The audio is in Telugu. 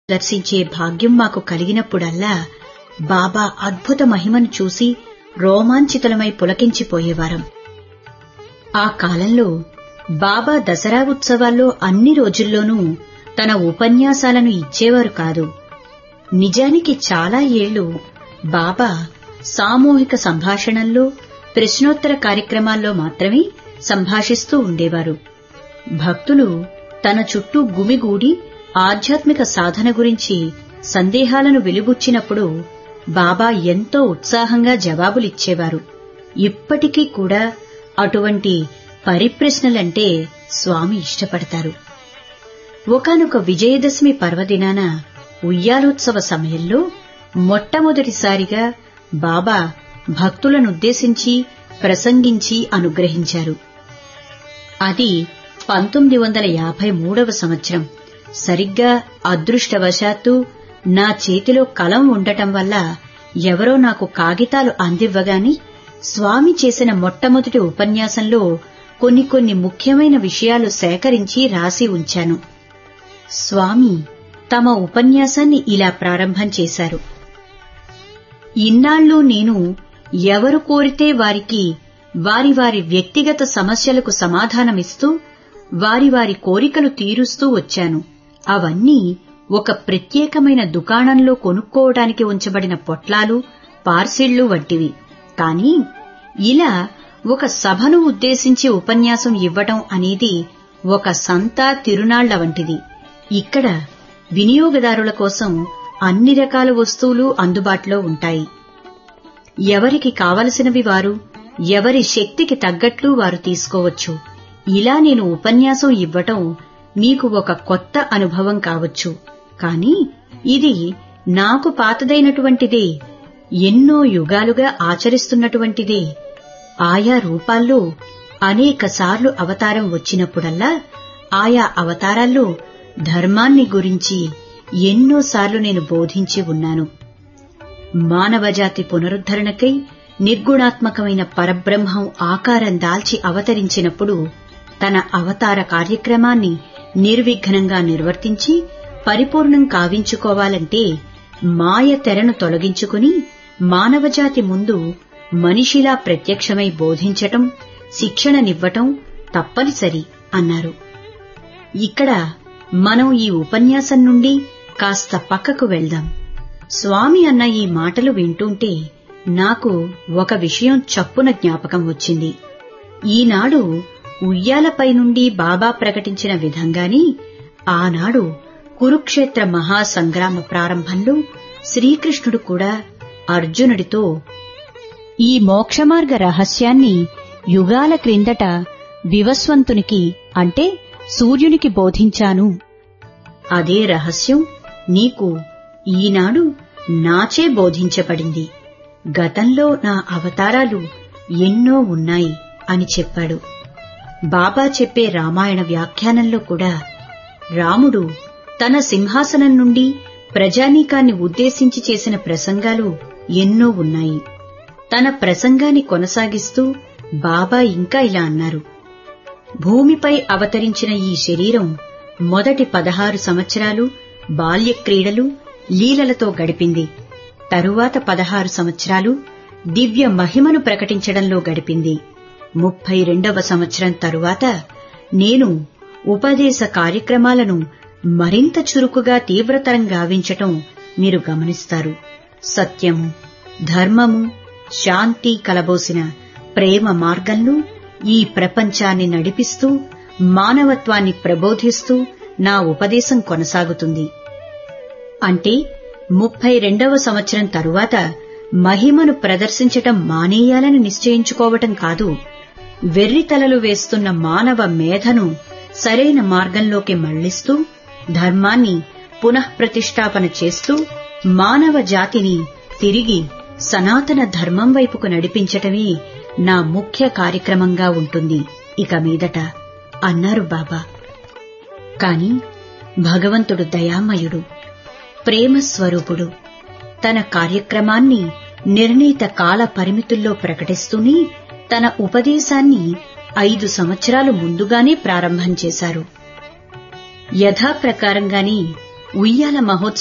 దర్శించే భాగ్యం మాకు కలిగినప్పుడల్లా బాబా అద్భుత మహిమను చూసి రోమాంచితులమై పులకించిపోయేవారం ఆ కాలంలో బాబా దసరా ఉత్సవాల్లో అన్ని రోజుల్లోనూ తన ఉపన్యాసాలను ఇచ్చేవారు కాదు నిజానికి చాలా ఏళ్లు బాబా సామూహిక సంభాషణల్లో ప్రశ్నోత్తర కార్యక్రమాల్లో మాత్రమే సంభాషిస్తూ ఉండేవారు భక్తులు తన చుట్టూ గుమిగూడి ఆధ్యాత్మిక సాధన గురించి సందేహాలను వెలుబుచ్చినప్పుడు బాబా ఎంతో ఉత్సాహంగా జవాబులిచ్చేవారు ఇప్పటికీ కూడా అటువంటి పరిప్రశ్నలంటే స్వామి ఇష్టపడతారు ఒకనొక విజయదశమి పర్వదినాన ఉయ్యాలోత్సవ సమయంలో మొట్టమొదటిసారిగా బాబా భక్తులనుద్దేశించి ప్రసంగించి అనుగ్రహించారు అది పంతొమ్మిది వందల యాభై మూడవ సంవత్సరం సరిగ్గా అదృష్టవశాత్తు నా చేతిలో కలం ఉండటం వల్ల ఎవరో నాకు కాగితాలు అందివ్వగాని స్వామి చేసిన మొట్టమొదటి ఉపన్యాసంలో కొన్ని కొన్ని ముఖ్యమైన విషయాలు సేకరించి రాసి ఉంచాను స్వామి తమ ఉపన్యాసాన్ని ఇలా ప్రారంభం చేశారు ఇన్నాళ్ళు నేను ఎవరు కోరితే వారికి వారి వారి వ్యక్తిగత సమస్యలకు సమాధానమిస్తూ వారి వారి కోరికలు తీరుస్తూ వచ్చాను అవన్నీ ఒక ప్రత్యేకమైన దుకాణంలో కొనుక్కోవడానికి ఉంచబడిన పొట్లాలు పార్సిళ్లు వంటివి కాని ఇలా ఒక సభను ఉద్దేశించి ఉపన్యాసం ఇవ్వటం అనేది ఒక సంతా తిరునాళ్ల వంటిది ఇక్కడ వినియోగదారుల కోసం అన్ని రకాల వస్తువులు అందుబాటులో ఉంటాయి ఎవరికి కావలసినవి వారు ఎవరి శక్తికి తగ్గట్లు వారు తీసుకోవచ్చు ఇలా నేను ఉపన్యాసం ఇవ్వటం మీకు ఒక కొత్త అనుభవం కావచ్చు కాని ఇది నాకు పాతదైనటువంటిదే ఎన్నో యుగాలుగా ఆచరిస్తున్నటువంటిదే ఆయా రూపాల్లో అనేకసార్లు అవతారం వచ్చినప్పుడల్లా ఆయా అవతారాల్లో ధర్మాన్ని గురించి ఎన్నోసార్లు నేను బోధించి ఉన్నాను మానవజాతి పునరుద్ధరణకై నిర్గుణాత్మకమైన పరబ్రహ్మం ఆకారం దాల్చి అవతరించినప్పుడు తన అవతార కార్యక్రమాన్ని నిర్విఘ్నంగా నిర్వర్తించి పరిపూర్ణం కావించుకోవాలంటే మాయ తెరను తొలగించుకుని మానవజాతి ముందు మనిషిలా ప్రత్యక్షమై బోధించటం శిక్షణనివ్వటం తప్పనిసరి అన్నారు ఇక్కడ మనం ఈ ఉపన్యాసం నుండి కాస్త పక్కకు వెళ్దాం స్వామి అన్న ఈ మాటలు వింటుంటే నాకు ఒక విషయం చప్పున జ్ఞాపకం వచ్చింది ఈనాడు ఉయ్యాలపై నుండి బాబా ప్రకటించిన విధంగాని ఆనాడు కురుక్షేత్ర మహాసంగ్రామ ప్రారంభంలో శ్రీకృష్ణుడు కూడా అర్జునుడితో ఈ మోక్షమార్గ రహస్యాన్ని యుగాల క్రిందట వివస్వంతునికి అంటే సూర్యునికి బోధించాను అదే రహస్యం నీకు ఈనాడు నాచే బోధించబడింది గతంలో నా అవతారాలు ఎన్నో ఉన్నాయి అని చెప్పాడు బాబా చెప్పే రామాయణ వ్యాఖ్యానంలో కూడా రాముడు తన సింహాసనం నుండి ప్రజానీకాన్ని ఉద్దేశించి చేసిన ప్రసంగాలు ఎన్నో ఉన్నాయి తన ప్రసంగాన్ని కొనసాగిస్తూ బాబా ఇంకా ఇలా అన్నారు భూమిపై అవతరించిన ఈ శరీరం మొదటి పదహారు సంవత్సరాలు బాల్యక్రీడలు లీలలతో గడిపింది తరువాత పదహారు సంవత్సరాలు దివ్య మహిమను ప్రకటించడంలో గడిపింది ముప్పై రెండవ సంవత్సరం తరువాత నేను ఉపదేశ కార్యక్రమాలను మరింత చురుకుగా తీవ్రతరం గావించటం మీరు గమనిస్తారు సత్యము ధర్మము శాంతి కలబోసిన ప్రేమ మార్గంలో ఈ ప్రపంచాన్ని నడిపిస్తూ మానవత్వాన్ని ప్రబోధిస్తూ నా ఉపదేశం కొనసాగుతుంది అంటే ముప్పై రెండవ సంవత్సరం తరువాత మహిమను ప్రదర్శించటం మానేయాలని నిశ్చయించుకోవటం కాదు వెర్రితలలు వేస్తున్న మానవ మేధను సరైన మార్గంలోకి మళ్లిస్తూ ధర్మాన్ని పునఃప్రతిష్టాపన చేస్తూ మానవ జాతిని తిరిగి సనాతన ధర్మం వైపుకు నడిపించటమే నా ముఖ్య కార్యక్రమంగా ఉంటుంది ఇక మీదట అన్నారు బాబా కాని భగవంతుడు దయామయుడు ప్రేమస్వరూపుడు తన కార్యక్రమాన్ని నిర్ణీత కాల పరిమితుల్లో ప్రకటిస్తూనే తన ఉపదేశాన్ని ఐదు సంవత్సరాలు ముందుగానే ప్రారంభం చేశారు యథాప్రకారంగానే ఉయ్యాల మహోత్సవం